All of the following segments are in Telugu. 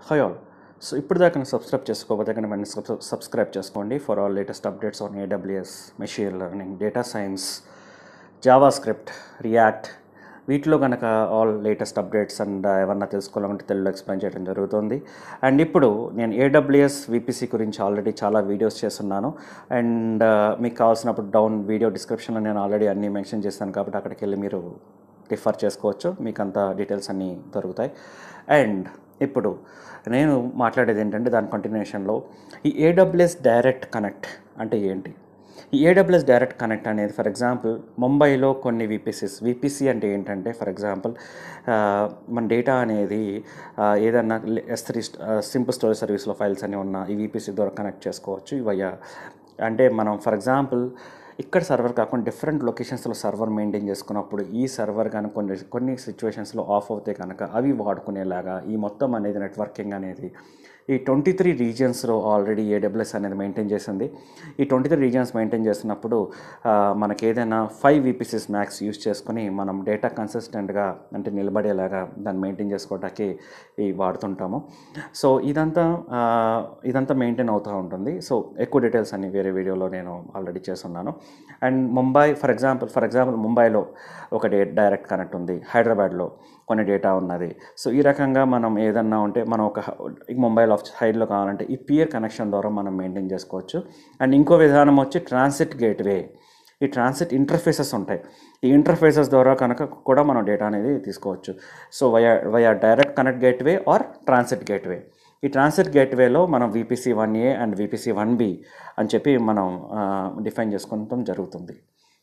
హై ఆల్ సో ఇప్పుడు దాకా నేను సబ్స్క్రైబ్ చేసుకోకపోతే కనుక వెంటనే సబ్ సబ్స్క్రైబ్ చేసుకోండి for all latest updates on AWS machine learning data science JavaScript React వీటిలో కనుక ఆల్ లేటెస్ట్ అప్డేట్స్ అండ్ ఏమన్నా తెలుసుకోవాలంటే తెలుగులో ఎక్స్ప్లెయిన్ చేయడం జరుగుతుంది అండ్ ఇప్పుడు నేను ఏడబ్ల్యూఎస్ విపిసి గురించి ఆల్రెడీ చాలా వీడియోస్ చేస్తున్నాను అండ్ మీకు కావాల్సినప్పుడు డౌన్ వీడియో డిస్క్రిప్షన్లో నేను ఆల్రెడీ అన్నీ మెన్షన్ చేస్తాను కాబట్టి అక్కడికి వెళ్ళి మీరు రిఫర్ చేసుకోవచ్చు మీకు అంత డీటెయిల్స్ అన్నీ దొరుకుతాయి అండ్ ఇప్పుడు నేను మాట్లాడేది ఏంటంటే దాని కంటిన్యూషన్లో ఈ ఏడబ్ల్యూఎస్ డైరెక్ట్ కనెక్ట్ అంటే ఏంటి ఈ ఏడబ్ల్యూఎస్ డైరెక్ట్ కనెక్ట్ అనేది ఫర్ ఎగ్జాంపుల్ ముంబైలో కొన్ని విపిసిస్ విపిసి అంటే ఏంటంటే ఫర్ ఎగ్జాంపుల్ మన డేటా అనేది ఆ, ఏదన్నా ఎస్ త్రీ సింపుల్ స్టోరేజ్ సర్వీస్లో ఫైల్స్ అన్నీ ఉన్న ఈ విపిసి ద్వారా కనెక్ట్ చేసుకోవచ్చు ఇవయ్యా అంటే మనం ఫర్ ఎగ్జాంపుల్ ఇక్కడ సర్వర్ కాకుండా డిఫరెంట్ లొకేషన్స్లో సర్వర్ మెయింటైన్ చేసుకున్నప్పుడు ఈ సర్వర్ కానీ కొన్ని కొన్ని సిచ్యువేషన్స్లో ఆఫ్ అవుతే కనుక అవి వాడుకునేలాగా ఈ మొత్తం అనేది నెట్వర్కింగ్ అనేది ఈ ట్వంటీ త్రీ రీజియన్స్లో ఆల్రెడీ ఏడబ్ల్యూఎస్ అనేది మెయింటైన్ చేసింది ఈ ట్వంటీ త్రీ రీజియన్స్ మెయింటైన్ చేస్తున్నప్పుడు ఆ, మనకి ఏదైనా ఫైవ్ విపిసిస్ మ్యాక్స్ యూస్ చేసుకొని మనం డేటా కన్సిస్టెంట్గా అంటే నిలబడేలాగా దాన్ని మెయింటైన్ చేసుకోవడానికి ఈ వాడుతుంటాము సో ఇదంతా ఆ, ఇదంతా మెయింటైన్ అవుతూ ఉంటుంది సో ఎక్కువ డీటెయిల్స్ అన్ని వేరే వీడియోలో నేను ఆల్రెడీ చేస్తున్నాను and Mumbai for example for example ముంబైలో ఒక డే డైరెక్ట్ కనెక్ట్ ఉంది హైదరాబాద్లో కొన్ని డేటా ఉన్నది సో ఈ రకంగా మనం ఏదన్నా ఉంటే మనం ఒక ఈ ముంబైలో సైడ్లో కావాలంటే ఈ పియర్ కనెక్షన్ ద్వారా మనం మెయింటైన్ చేసుకోవచ్చు అండ్ ఇంకో విధానం వచ్చి ట్రాన్సిట్ గేట్వే ఈ ట్రాన్సిట్ ఇంటర్ఫేసెస్ ఉంటాయి ఈ ఇంటర్ఫేసెస్ ద్వారా కనుక కూడా మనం డేటా అనేది తీసుకోవచ్చు so via via direct connect gateway or transit gateway ఈ ట్రాన్సిట్ గేట్వేలో మనం VPC one A and VPC one B అని చెప్పి మనం డిఫైన్ చేసుకోవడం జరుగుతుంది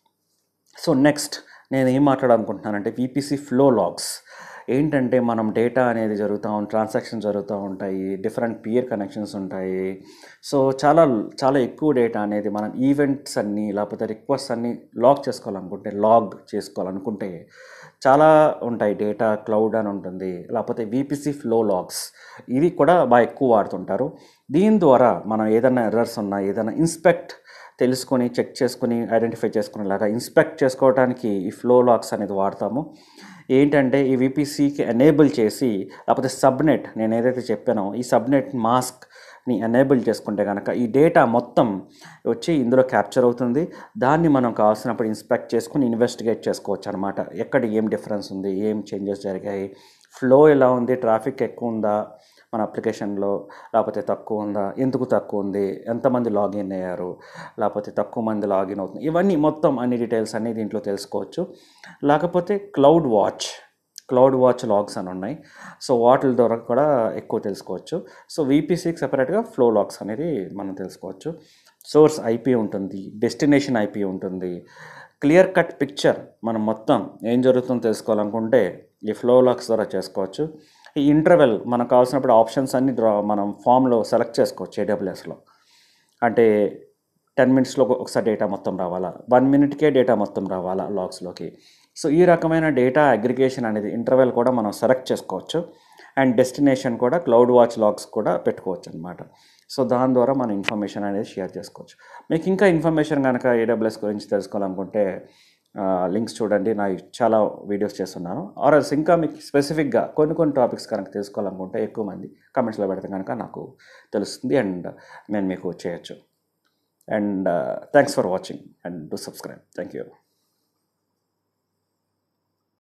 సో నెక్స్ట్ నేను ఏం మాట్లాడాలనుకుంటున్నానంటే విపిసి ఫ్లో లాగ్స్ ఏంటంటే మనం డేటా అనేది జరుగుతూ ఉంటుంది ట్రాన్సాక్షన్ జరుగుతూ ఉంటాయి డిఫరెంట్ పియర్ కనెక్షన్స్ ఉంటాయి సో చాలా చాలా ఎక్కువ డేటా అనేది మనం ఈవెంట్స్ అన్నీ లేకపోతే రిక్వెస్ట్ అన్నీ లాగ్ చేసుకోవాలనుకుంటే లాగ్ చేసుకోవాలనుకుంటే చాలా ఉంటాయి డేటా క్లౌడ్ అని ఉంటుంది లేకపోతే విపిసి ఫ్లో లాగ్స్ ఇది కూడా బాగా ఎక్కువ వాడుతుంటారు దీని ద్వారా మనం ఏదైనా ఎర్రర్స్ ఉన్నా ఏదైనా ఇన్స్పెక్ట్ తెలుసుకొని చెక్ చేసుకొని ఐడెంటిఫై చేసుకునేలాగా ఇన్స్పెక్ట్ చేసుకోవడానికి ఈ ఫ్లో లాక్స్ అనేది వాడతాము ఏంటంటే ఈ విపిసికి ఎనేబుల్ చేసి లేకపోతే సబ్నెట్ నేను ఏదైతే చెప్పానో ఈ సబ్నెట్ మాస్క్ని ఎనేబుల్ చేసుకుంటే కనుక ఈ డేటా మొత్తం వచ్చి ఇందులో క్యాప్చర్ అవుతుంది దాన్ని మనం కావాల్సినప్పుడు ఇన్స్పెక్ట్ చేసుకుని ఇన్వెస్టిగేట్ చేసుకోవచ్చు అనమాట ఎక్కడ ఏం డిఫరెన్స్ ఉంది ఏం చేంజెస్ జరిగాయి ఫ్లో ఎలా ఉంది ట్రాఫిక్ ఎక్కువ ఉందా మన అప్లికేషన్లో లేకపోతే తక్కువ ఉందా ఎందుకు తక్కువ ఉంది ఎంతమంది లాగిన్ అయ్యారు లేకపోతే తక్కువ మంది లాగిన్ అవుతుంది ఇవన్నీ మొత్తం అన్ని డీటెయిల్స్ అన్ని దీంట్లో తెలుసుకోవచ్చు లేకపోతే cloud watch cloud watch logs అని ఉన్నాయి సో వాటి ద్వారా కూడా ఎక్కువ తెలుసుకోవచ్చు సో వీపీసీకి సపరేట్గా ఫ్లో లాగ్స్ అనేది మనం తెలుసుకోవచ్చు సోర్స్ ఐపీ ఉంటుంది డెస్టినేషన్ ఐపీ ఉంటుంది క్లియర్ కట్ పిక్చర్ మనం మొత్తం ఏం జరుగుతుందో తెలుసుకోవాలనుకుంటే ఈ ఫ్లో లాగ్స్ ద్వారా చేసుకోవచ్చు ఈ ఇంటర్వెల్ మనకు కావాల్సినప్పుడు ఆప్షన్స్ అన్ని డ్రా మనం ఫామ్లో సెలెక్ట్ చేసుకోవచ్చు ఏడబ్ల్యూఎస్లో అంటే టెన్ మినిట్స్లో ఒకసారి డేటా మొత్తం రావాలా వన్ మినిట్కే డేటా మొత్తం రావాలా లాగ్స్లోకి సో ఈ రకమైన డేటా అగ్రిగేషన్ అనేది ఇంటర్వెల్ కూడా మనం సెలెక్ట్ చేసుకోవచ్చు అండ్ డెస్టినేషన్ కూడా క్లౌడ్ వాచ్ లాగ్స్ కూడా పెట్టుకోవచ్చు అనమాట సో దాని ద్వారా మనం ఇన్ఫర్మేషన్ అనేది షేర్ చేసుకోవచ్చు మీకు ఇంకా ఇన్ఫర్మేషన్ కనుక ఏడబ్ల్యూఎస్ గురించి తెలుసుకోవాలనుకుంటే లింక్స్ చూడండి నా చాలా వీడియోస్ చేస్తున్నాను ఆర్ఎల్స్ ఇంకా మీకు స్పెసిఫిక్గా కొన్ని కొన్ని టాపిక్స్ కనుక తెలుసుకోవాలనుకుంటే ఎక్కువ మంది కమెంట్స్లో పెడితే కనుక నాకు తెలుస్తుంది అండ్ నేను మీకు చేయొచ్చు and thanks for watching and do subscribe thank you